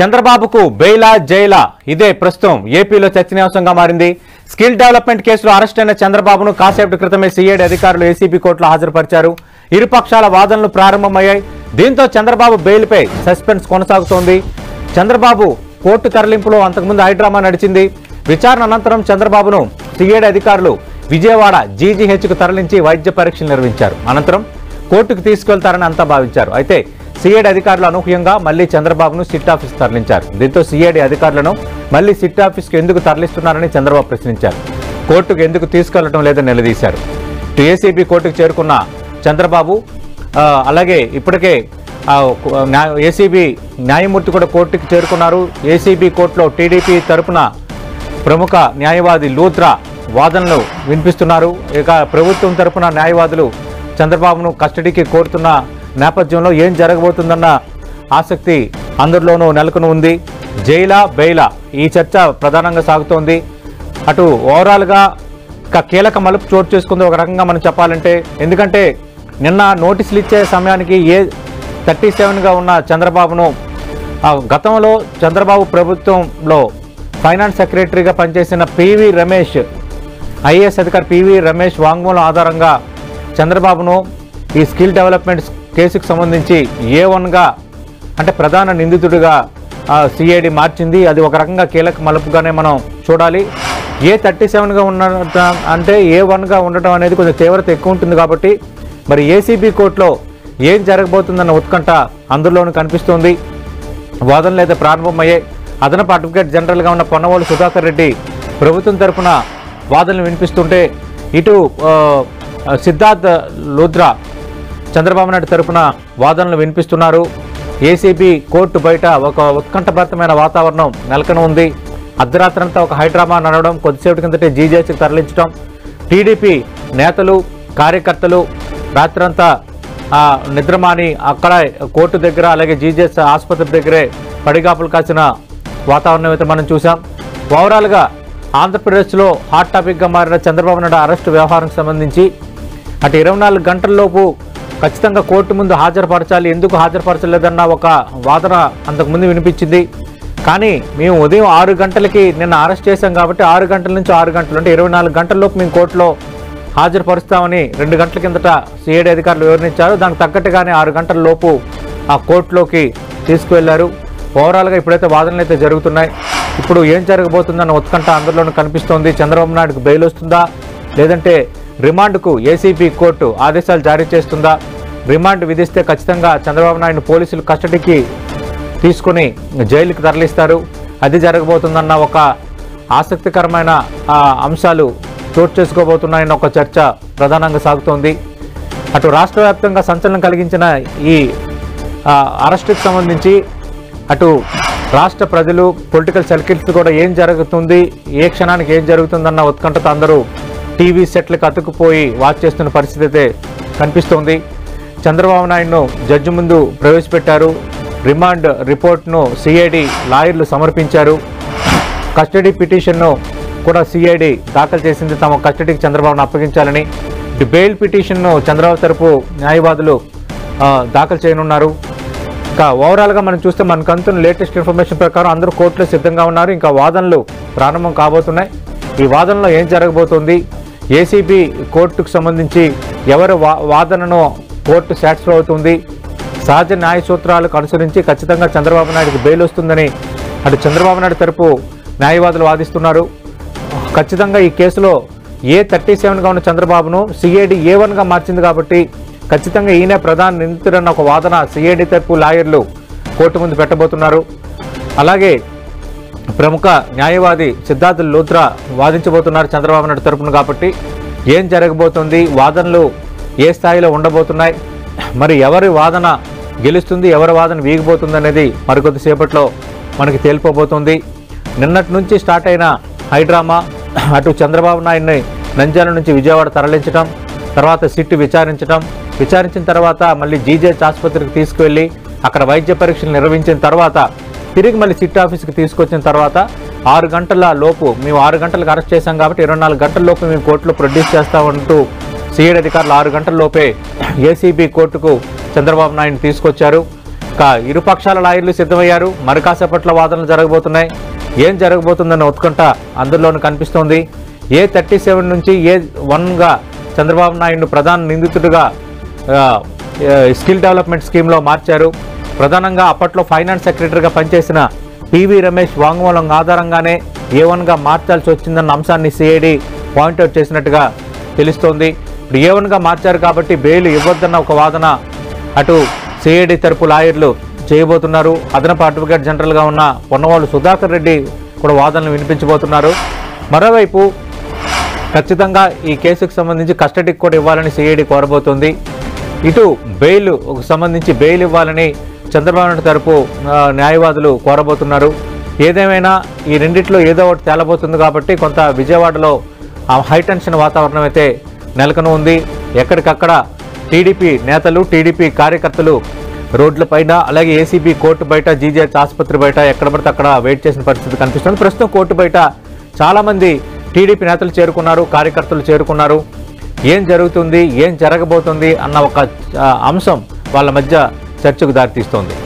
చంద్రబాబుకు బెయిలా జైలా ఇదే ప్రస్తుతం ఏపీలో చర్చనీయాంశంగా మారింది స్కిల్ డెవలప్మెంట్ కేసులో అరెస్ట్ అయిన చంద్రబాబును కాసేపటి క్రితమే సిఐడి అధికారులు ఏసీబీ కోర్టులో హాజరుపరిచారు ఇరుపక్షాల వాదనలు ప్రారంభమయ్యాయి దీంతో చంద్రబాబు బెయిల్పై సస్పెన్స్ కొనసాగుతోంది చంద్రబాబు కోర్టు తరలింపులో అంతకుముందు హైడ్రామా నడిచింది విచారణ అనంతరం చంద్రబాబును సిఐడి అధికారులు విజయవాడ జీజీహెచ్కు తరలించి వైద్య పరీక్షలు నిర్వహించారు అనంతరం కోర్టుకు తీసుకెళ్తారని అంతా భావించారు అయితే సిఐడి అధికారులు అనూహ్యంగా మళ్లీ చంద్రబాబును సిట్ ఆఫీస్ తరలించారు దీంతో సిఐడి అధికారులను మళ్లీ సిట్ ఆఫీస్కు ఎందుకు తరలిస్తున్నారని చంద్రబాబు ప్రశ్నించారు కోర్టుకు ఎందుకు తీసుకెళ్లడం లేదని నిలదీశారు ఇటు ఏసీబీ కోర్టుకు చేరుకున్న చంద్రబాబు ఆ, అలాగే ఇప్పటికే ఆ, న్యాయ- ఏసీబీ న్యాయమూర్తి కూడా కోర్టుకు చేరుకున్నారు ఏసీబీ కోర్టులో టీడీపీ తరపున ప్రముఖ న్యాయవాది లూత్రా వాదనలు వినిపిస్తున్నారు ఇక ప్రభుత్వం తరపున న్యాయవాదులు చంద్రబాబును కస్టడీకి కోరుతున్న నేపథ్యంలో ఏం జరగబోతుందన్న ఆసక్తి అందరిలోనూ నెలకొని ఉంది జైలా బెయిలా ఈ చర్చ ప్రధానంగా సాగుతోంది అటు ఓవరాల్గా ఇక కీలక మలుపు చోటు చేసుకుంది ఒక రకంగా మనం చెప్పాలంటే ఎందుకంటే నిన్న నోటీసులు ఇచ్చే సమయానికి ఏ థర్టీ సెవెన్గా ఉన్న చంద్రబాబును ఆ, గతంలో చంద్రబాబు ప్రభుత్వంలో ఫైనాన్స్ సెక్రటరీగా పనిచేసిన పివి రమేష్ ఐఏఎస్ అధికారి పివి రమేష్ వాంగ్మూలం ఆధారంగా చంద్రబాబును ఈ స్కిల్ డెవలప్మెంట్ కేసుకు సంబంధించి ఏ వన్గా అంటే ప్రధాన నిందితుడిగా సిఐడి మార్చింది అది ఒక రకంగా కీలక మలుపుగానే మనం చూడాలి ఏ థర్టీ సెవెన్గా ఉన్న అంటే ఏ వన్గా ఉండటం అనేది కొంచెం తీవ్రత ఎక్కువ ఉంటుంది కాబట్టి మరి ఏసీబీ కోర్టులో ఏం జరగబోతుందన్న ఉత్కంఠ అందులోనూ కనిపిస్తోంది వాదనలు అయితే ప్రారంభమయ్యాయి అదనపు అడ్వకేట్ జనరల్గా ఉన్న పొన్నవాళ్ళు సుధాకర్ రెడ్డి ప్రభుత్వం తరపున వాదనలు వినిపిస్తుంటే ఇటు ఆ, సిద్ధార్థ్ లూద్రా చంద్రబాబు నాయుడు తరపున వాదనలు వినిపిస్తున్నారు ఏసీబీ కోర్టు బయట ఒక ఉత్కంఠభరితమైన వాతావరణం నెలకొని ఉంది అర్ధరాత్రంతా ఒక హైడ్రామా నడవడం కొద్దిసేపటి కిందటే జీజేసీకి తరలించడం టీడీపీ నేతలు కార్యకర్తలు రాత్రంతా ఆ, నిద్రమాని అక్కడ కోర్టు దగ్గర అలాగే జీజేఎస్ ఆసుపత్రి దగ్గరే పడిగాపులు కాసిన వాతావరణం అయితే మనం చూసాం ఓవరాల్గా ఆంధ్రప్రదేశ్లో హాట్ టాపిక్గా మారిన చంద్రబాబు నాయుడు అరెస్టు వ్యవహారానికి సంబంధించి అటు ఇరవై నాలుగు గంటల్లోపు ఖచ్చితంగా కోర్టు ముందు హాజరుపరచాలి ఎందుకు హాజరుపరచలేదన్న ఒక వాదన అంతకుముందు వినిపించింది కానీ మేము ఉదయం ఆరు గంటలకి నిన్న అరెస్ట్ చేశాం కాబట్టి ఆరు గంటల నుంచి ఆరు గంటలు అంటే ఇరవై నాలుగు గంటల్లోపు మేము కోర్టులో హాజరుపరుస్తామని రెండు గంటల కిందట సిఐడి అధికారులు వివరించారు దానికి తగ్గట్టుగానే ఆరు గంటల లోపు ఆ కోర్టులోకి తీసుకువెళ్లారు ఓవరాల్గా ఇప్పుడైతే వాదనలు అయితే జరుగుతున్నాయి ఇప్పుడు ఏం జరగబోతుందన్న ఉత్కంఠ అందరిలోనూ కనిపిస్తోంది చంద్రబాబు నాయుడుకు బెయిల్ వస్తుందా లేదంటే రిమాండ్కు ఏసీబీ కోర్టు ఆదేశాలు జారీ చేస్తుందా రిమాండ్ విధిస్తే ఖచ్చితంగా చంద్రబాబు నాయుడు పోలీసులు కస్టడీకి తీసుకుని జైలుకి తరలిస్తారు అది జరగబోతుందన్న ఒక ఆసక్తికరమైన ఆ, అంశాలు చోటు చేసుకోబోతున్నాయన్న ఒక చర్చ ప్రధానంగా సాగుతోంది అటు రాష్ట్ర వ్యాప్తంగా సంచలనం కలిగించిన ఈ ఆ, అరెస్టుకు సంబంధించి అటు రాష్ట్ర ప్రజలు పొలిటికల్ సర్కిల్స్ కూడా ఏం జరుగుతుంది ఏ క్షణానికి ఏం జరుగుతుందన్న ఉత్కంఠత అందరూ టీవీ సెట్లకు అతుక్కుపోయి వాచ్ చేస్తున్న పరిస్థితి అయితే కనిపిస్తోంది చంద్రబాబు నాయుడును జడ్జి ముందు ప్రవేశపెట్టారు రిమాండ్ రిపోర్ట్ను సిఐడి లాయర్లు సమర్పించారు కస్టడీ పిటిషన్ను కూడా సిఐడి దాఖలు చేసింది తమ కస్టడీకి చంద్రబాబును అప్పగించాలని ఇటు బెయిల్ పిటిషన్ను చంద్రబాబు తరపు న్యాయవాదులు ఆ, దాఖలు చేయనున్నారు ఇంకా ఓవరాల్గా మనం చూస్తే మనకు అందుతున్న లేటెస్ట్ ఇన్ఫర్మేషన్ ప్రకారం అందరూ కోర్టులో సిద్ధంగా ఉన్నారు ఇంకా వాదనలు ప్రారంభం కాబోతున్నాయి ఈ వాదనలో ఏం జరగబోతోంది ఏసీబీ కోర్టుకు సంబంధించి ఎవరి వా వాదనను కోర్టు సాటిస్ఫై అవుతుంది సహజ న్యాయ సూత్రాలకు అనుసరించి ఖచ్చితంగా చంద్రబాబు నాయుడుకి బెయిల్ వస్తుందని అటు చంద్రబాబు నాయుడు తరపు న్యాయవాదులు వాదిస్తున్నారు ఖచ్చితంగా ఈ కేసులో ఏ థర్టీ సెవెన్గా ఉన్న చంద్రబాబును సిఐడి ఏ వన్గా మార్చింది కాబట్టి ఖచ్చితంగా ఈయన ప్రధాన నిందితుడన్న ఒక వాదన సిఐడి తరపు లాయర్లు కోర్టు ముందు పెట్టబోతున్నారు అలాగే ప్రముఖ న్యాయవాది సిద్ధార్థ్ లూత్రా వాదించబోతున్నారు చంద్రబాబు నాయుడు తరపున కాబట్టి ఏం జరగబోతుంది వాదనలు ఏ స్థాయిలో ఉండబోతున్నాయి మరి ఎవరి వాదన గెలుస్తుంది ఎవరి వాదన వీగిపోతుంది అనేది మరికొద్దిసేపట్లో మనకి తేలిపోబోతుంది నిన్నటి నుంచి స్టార్ట్ అయిన హైడ్రామా అటు చంద్రబాబు నాయుడిని నంద్యాల నుంచి విజయవాడ తరలించడం తర్వాత సిట్ విచారించడం విచారించిన తర్వాత మళ్ళీ జీజేహెచ్ ఆసుపత్రికి తీసుకువెళ్ళి అక్కడ వైద్య పరీక్షలు నిర్వహించిన తర్వాత తిరిగి మళ్ళీ సిట్ ఆఫీస్కి తీసుకొచ్చిన తర్వాత ఆరు గంటల లోపు మేము ఆరు గంటలకు అరెస్ట్ చేశాం కాబట్టి ఇరవై నాలుగు గంటల లోపు మేము కోర్టులో ప్రొడ్యూస్ చేస్తామంటూ సిఐడి అధికారులు ఆరు గంటల లోపే ఏసీబీ కోర్టుకు చంద్రబాబు నాయుడు తీసుకొచ్చారు ఇక ఇరుపక్షాల లాయర్లు సిద్ధమయ్యారు మరి కాసేపట్లో వాదనలు జరగబోతున్నాయి ఏం జరగబోతుందన్న ఉత్కంఠ అందులోనూ కనిపిస్తోంది ఏ థర్టీ సెవెన్ నుంచి ఏ వన్గా చంద్రబాబు నాయుడు ప్రధాన నిందితుడిగా ఆ, ఆ, స్కిల్ డెవలప్మెంట్ స్కీమ్లో మార్చారు ప్రధానంగా అప్పట్లో ఫైనాన్స్ సెక్రటరీగా పనిచేసిన పివి రమేష్ వాంగ్మూలం ఆధారంగానే ఏ వన్గా మార్చాల్సి వచ్చిందన్న అంశాన్ని సిఐడి పాయింట్అవుట్ చేసినట్టుగా తెలుస్తోంది ఇప్పుడు ఏ వన్గా మార్చారు కాబట్టి బెయిల్ ఇవ్వద్దన్న ఒక వాదన అటు సిఐడి తరపు లాయర్లు చేయబోతున్నారు అదనపు అడ్వకేట్ జనరల్గా ఉన్న పొన్నవాళ్ళు సుధాకర్ రెడ్డి కూడా వాదనలు వినిపించబోతున్నారు మరోవైపు ఖచ్చితంగా ఈ కేసుకు సంబంధించి కస్టడీకి కూడా ఇవ్వాలని సిఐడి కోరబోతోంది ఇటు బెయిల్ సంబంధించి బెయిల్ ఇవ్వాలని చంద్రబాబు నాయుడు తరపు ఆ, న్యాయవాదులు కోరబోతున్నారు ఏదేమైనా ఈ రెండిట్లో ఏదో ఒకటి తేలబోతుంది కాబట్టి కొంత విజయవాడలో ఆ హైటెన్షన్ వాతావరణం అయితే నెలకొని ఉంది ఎక్కడికక్కడ టీడీపీ నేతలు టీడీపీ కార్యకర్తలు రోడ్లపైన అలాగే ఏసీబీ కోర్టు బయట జీజీహెచ్ ఆసుపత్రి బయట ఎక్కడ పడితే అక్కడ వెయిట్ చేసిన పరిస్థితి కనిపిస్తుంది ప్రస్తుతం కోర్టు బయట చాలామంది టీడీపీ నేతలు చేరుకున్నారు కార్యకర్తలు చేరుకున్నారు ఏం జరుగుతుంది ఏం జరగబోతుంది అన్న ఒక ఆ, అంశం వాళ్ళ మధ్య చర్చకు దారితీస్తోంది